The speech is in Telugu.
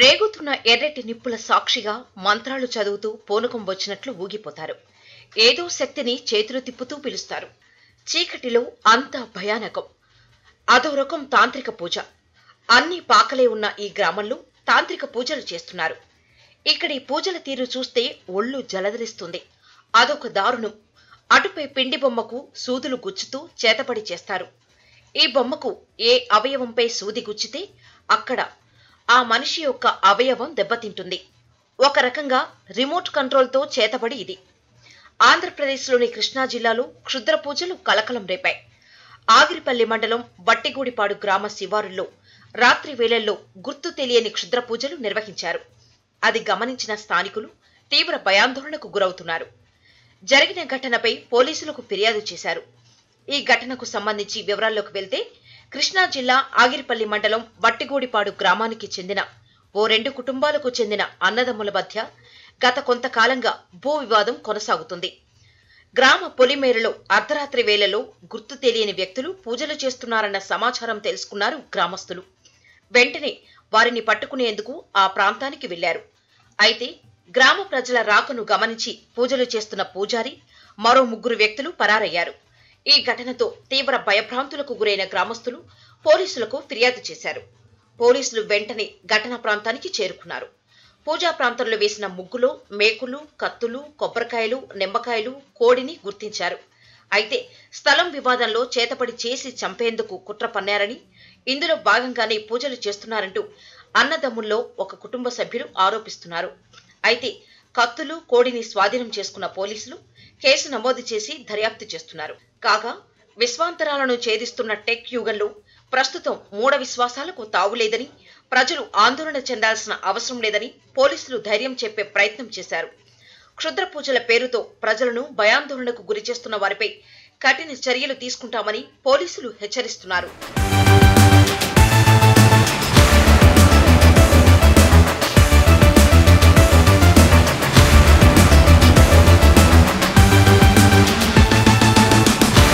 రేగుతున్న ఎర్రటి నిప్పుల సాక్షిగా మంత్రాలు చదువుతూ పూనకం వచ్చినట్లు ఊగిపోతారు ఏదో శక్తిని చేతులు తిప్పుతూ పిలుస్తారు చీకటిలో అంతా భయానకం అదో రకం తాంత్రిక పూజ అన్ని పాకలే ఉన్న ఈ గ్రామంలో తాంత్రిక పూజలు చేస్తున్నారు ఇక్కడి పూజల తీరు చూస్తే ఒళ్ళు జలదరిస్తుంది అదొక దారుణం అటుపై పిండి బొమ్మకు సూదులు గుచ్చుతూ చేతపడి చేస్తారు ఈ బొమ్మకు ఏ అవయవంపై సూది గుచ్చితే అక్కడ ఆ మనిషి యొక్క అవయవం దెబ్బతింటుంది ఒక రకంగా రిమోట్ కంట్రోల్తో చేతబడి ఇది ఆంధ్రప్రదేశ్లోని కృష్ణా జిల్లాలో క్షుద్ర పూజలు కలకలం రేపాయి ఆగిరిపల్లి మండలం వట్టిగూడిపాడు గ్రామ శివారుల్లో రాత్రి వేళల్లో గుర్తు తెలియని క్షుద్ర పూజలు నిర్వహించారు అది గమనించిన స్థానికులు తీవ్ర భయాందోళనకు గురవుతున్నారు జరిగిన ఘటనపై పోలీసులకు ఫిర్యాదు చేశారు ఈ ఘటనకు సంబంధించి వివరాల్లోకి వెళ్తే కృష్ణా జిల్లా ఆగిరిపల్లి మండలం వట్టిగూడిపాడు గ్రామానికి చెందిన ఓ రెండు కుటుంబాలకు చెందిన అన్నదమ్ముల మధ్య గత కొంతకాలంగా భూ వివాదం కొనసాగుతుంది గ్రామ పొలిమేరలో అర్ధరాత్రి వేళలో గుర్తు తెలియని వ్యక్తులు పూజలు చేస్తున్నారన్న సమాచారం తెలుసుకున్నారు గ్రామస్తులు వెంటనే వారిని పట్టుకునేందుకు ఆ ప్రాంతానికి వెళ్లారు అయితే గ్రామ ప్రజల రాకను గమనించి పూజలు చేస్తున్న పూజారి మరో ముగ్గురు వ్యక్తులు పరారయ్యారు ఈ ఘటనతో తీవ్ర భయభ్రాంతులకు గురైన గ్రామస్తులు పోలీసులకు ఫిర్యాదు చేశారు పోలీసులు వెంటనే ఘటనా ప్రాంతానికి చేరుకున్నారు పూజా ప్రాంతంలో వేసిన ముగ్గులో మేకులు కత్తులు కొబ్బరికాయలు నిమ్మకాయలు కోడిని గుర్తించారు అయితే స్థలం వివాదంలో చేతపడి చేసి చంపేందుకు కుట్ర పన్నారని ఇందులో భాగంగానే పూజలు చేస్తున్నారంటూ అన్నదమ్ముల్లో ఒక కుటుంబ సభ్యులు ఆరోపిస్తున్నారు అయితే కత్తులు కోడిని స్వాధీనం చేసుకున్న పోలీసులు కేసు నమోదు చేసి దర్యాప్తు చేస్తున్నారు కాగా విశ్వాంతరాలను ఛేదిస్తున్న టెక్ యుగంలో ప్రస్తుతం మూఢ విశ్వాసాలకు తావులేదని ప్రజలు ఆందోళన చెందాల్సిన అవసరం లేదని పోలీసులు ధైర్యం చెప్పే ప్రయత్నం చేశారు క్షుద్ర పూజల పేరుతో ప్రజలను భయాందోళనకు గురిచేస్తున్న వారిపై కఠిన చర్యలు తీసుకుంటామని పోలీసులు హెచ్చరిస్తున్నారు